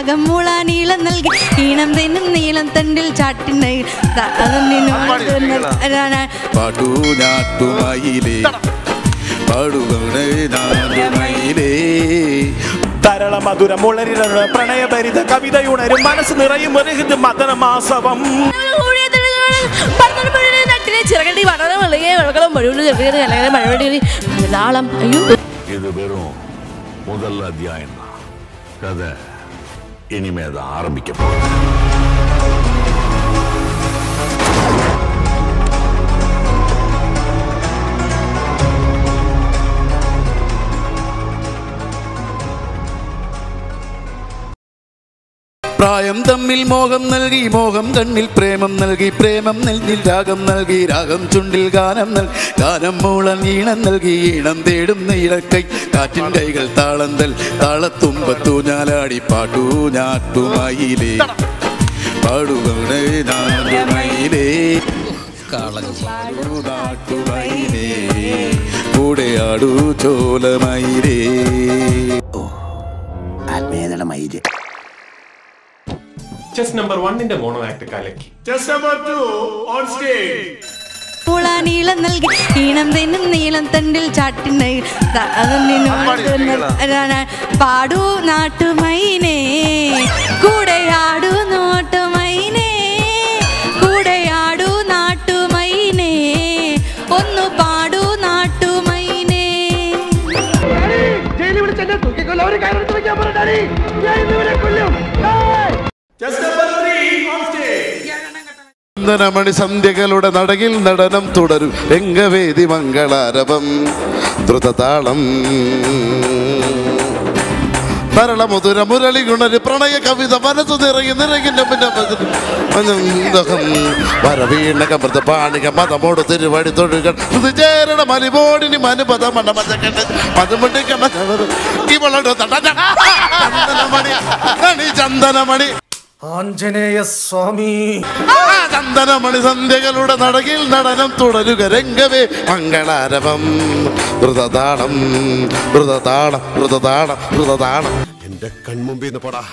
രാഗം മൂള നീളം നൽകി ഈണം തെന്നും നീളം തണ്ടിൽ ചാട്ടിന പാടൂ നാട്ടുമയിലേ പാടുകയിലേ തരള മധുര മുളരിട പ്രണയഭരിത കവിതയുണരും മനസ്സ് നിറയും ഒരു ഹിത് മദനമാസവം ചിറകടി വളരെ വെള്ളിയെ വെള്ളം മഴവിളി ചെറിയ അല്ലെങ്കിൽ മഴവിളി ധാളം അയ്യോ இது வெறும் முதல் அத்தியாயம் தான் கதை இனிமே அதை ஆரம்பிக்க போகுது പ്രായം തമ്മിൽ മോഹം നൽകി മോഹം കണ്ണിൽ പ്രേമം നൽകി പ്രേമം നെല്ലിൽ രാഗം നൽകി രാഗം ചുണ്ടിൽ ഗാനം നൽകി ഗാനം മൂളം ഈണം നൽകി ഈണം തേടും നീളക്കൈ കാറ്റിൻ കൈകൾ താളന്തൽ താളത്തുമ്പത്തു ഞാലാടി പാട്ടു ഞാട്ടുമയിലേ പാടുകയിലേ നാട്ടുമയിലേ കൂടെ ആടു ചോലമയിലേ ചെസ് നമ്പർ വണ്ണിന്റെ മോണോ ആക്ട് കലക്കി മൂള നീളം നൽകി ഈണം തെന്നും നീളം തണ്ടിൽ ചാട്ടിന പാടൂ നാട്ടുമൈനേ കൂടെയാടൂ നോട്ടുമൈനേ കൂടെയാടൂ നാട്ടുമൈനേ ഒന്നു പാടൂ നാട്ടുമൈനേ ചന്ദനമണി സന്ധ്യകളുടെ നടകിൽ നടനം തുടരും രംഗവേദി മംഗളാരവം ദ്രുതതാളം മരള മുതുര മുരളി ഗുണര് പ്രണയ കവിത മനസ്സു നിറങ്ങി നിറങ്ങിന്റെ വരവീണ കമൃത പാണിക മതമോട് തിരുവടി തൊഴുകൾ ചേരണ മലിമോടിനി മനുപത മണമതകണ്ട് മതുമുണ്ടിക്ക ഇവളോട് ചന്ദനമണി കണി ചന്ദനമണി ആഞ്ജനേയ സ്വാമി ചന്ദനമണി സന്ധ്യകളുടെ നടകിൽ നടനം തുടരുക രംഗവേ മംഗളാരവം ദ്രുതതാളം ദ്രുതതാളം ദ്രുതതാളം ദ്രുതതാളം എന്റെ കൺമുമ്പിൽ നിന്ന് പോടാ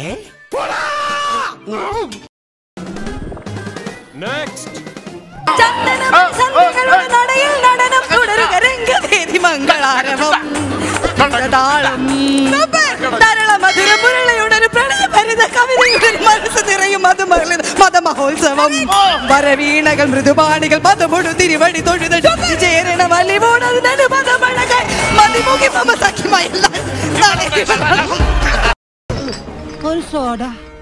ചന്ദനമണി നടയിൽ നടനം തുടരുക രംഗവേദി മംഗളാരവം താളം ധാരാള മധുര മുരളയുടൊരു പ്രണയഭരിത കവിതയുടെ മനസ്സ് നിറയും മത മതമഹോത്സവം വരവീണകൾ മൃദുപാണികൾ മതമൊടു തിരുവടി തൊഴുത ചേരണ വലിമോണത് മതമഴകായി മതിമുഖി മമ സഖ്യമായില്ല ഒരു സോഡ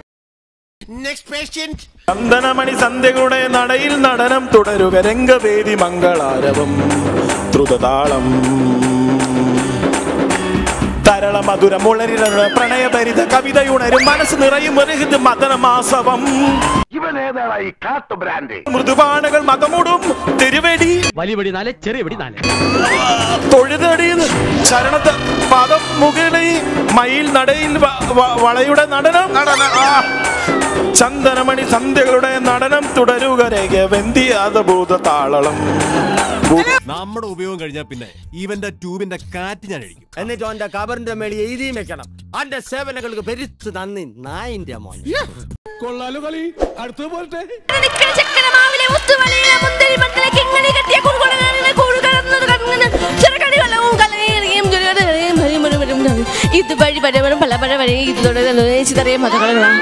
ചന്ദനമണി സന്ധ്യകളുടെ നടയിൽ നടനം തുടരുക രംഗവേദി മംഗളാരവം ദ്രുതതാളം തരള മധുര മുളരിട പ്രണയഭരിത കവിതയുണരും മനസ്സ് നിറയും ഒരു ഹിത് മദനമാസവം ഇവൻ ഏതാണ് ഈ കാട്ടു ബ്രാൻഡ് മൃദുപാണകൾ മതമുടും തിരുവടി വലിയ വെടി നാല് ചെറിയ വെടി നാല് തൊഴുതടി ശരണത്ത് പദം മുകളിൽ മയിൽ നടയിൽ വ- വ- വളയുടെ നടനം ചന്ദനമണി സന്ധ്യകളുടെ നടനം തുടരുക രേഖവന്തിയാതഭൂത താളളം നമ്മുടെ ഉപയോഗം കഴിഞ്ഞാൽ പിന്നെ ഇവന്റെ ട്യൂബിന്റെ കാറ്റ് ഞാൻ അഴിക്കും എന്നിട്ട് അവന്റെ കബറിന്റെ മേളിൽ എഴുതിയും വെക്കണം അവന്റെ സേവനങ്ങൾക്ക് പെരുത്ത് നന്ദി നായിന്റെ മോൻ കൊള്ളാലോ കളി അടുത്ത പോലത്തെ ചെക്കനമാവിലെ മുത്തുമലയിലെ മുന്തിരി മണ്ണിലെ കിങ്ങണി കെട്ടിയ കുറുകുളകളിലെ കൂടുകളെന്നത് കങ്ങനെ ചെറുകടി വെള്ളവും കലയും ഇത് വഴി പരവരും പല പല വഴി ഇത് തുടരുന്നത് ചിതറിയ മതകളാണ്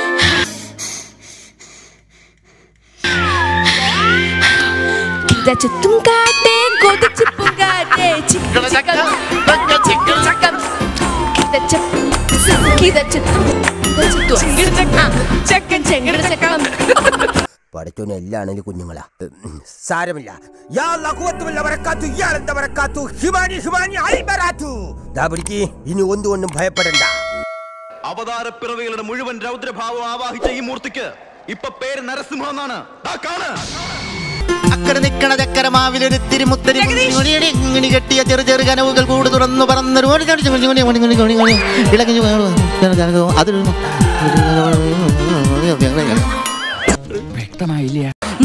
ചുറ്റും കാട്ടേ കൊതിച്ചു പൂങ്കാറ്റേ ചിക്കൻ ചക്കം ചിക്കൻ ചക്കം ചെക്കൻ ചെങ്കട ചക്കം പഠിച്ചോനെ എല്ലാണെങ്കിലും കുഞ്ഞുങ്ങളാ ഉം, സാരമില്ല യാ ലഘുവത്തുമില്ല വരക്കാത്തു ഇയാളെന്താ വരക്കാത്തു ഹിമാനി ഹിമാനി അൽബരാത്തു ദാ പിടിക്ക് ഇനി ഒന്നുകൊണ്ടും ഭയപ്പെടണ്ട അവതാരപ്പിറവികളുടെ മുഴുവൻ രൗദ്രഭാവം ആവാഹിച്ച ഈ മൂർത്തിക്ക് ഇപ്പൊ പേര് നരസിംഹ എന്നാണ് ദാ കാണ് അക്കരെ നിക്കണ ചക്കര മാവിലൊരു തിരുമുത്തരി ഇങ്ങനെ കെട്ടിയ ചെറു ചെറു കനവുകൾ കൂട് തുറന്നു പറന്നൊരു ഓടി ചാടി ചുമടി ചുമടി ചുമടി ചുമടി ചുമടി ചുമടി ഇളകി ചുമടി അതൊരു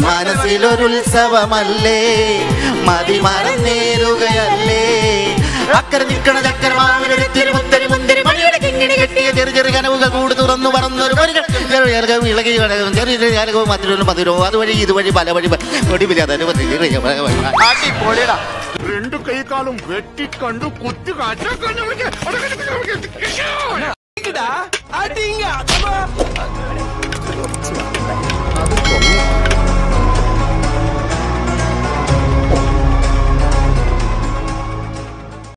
മനസ്സിലൊരുത്സവമല്ലേ മതി മറന്നേറുകയല്ലേ അക്കരെ നിൽക്കണ ചക്കരമാവിലൊരുത്തിരി മുത്തരി മുന്തിരി മണിയുടെ കിങ്ങിണി കെട്ടിയ ചെറു ചെറു കനവുകൾ കൂട് തുറന്നു പറന്നൊരു വരികൾ ചെറു ചെറുകവും ഇളകി കിടക്കും ചെറിയ ചെറിയ ജാലകവും മധുരവും മധുരവും അതുവഴി ഇതുവഴി പല വഴി ഒടിവില്ലാതെ അടിപൊളിയടാ രണ്ടു കൈക്കാലും വെട്ടിക്കണ്ടു കുത്തി കാറ്റ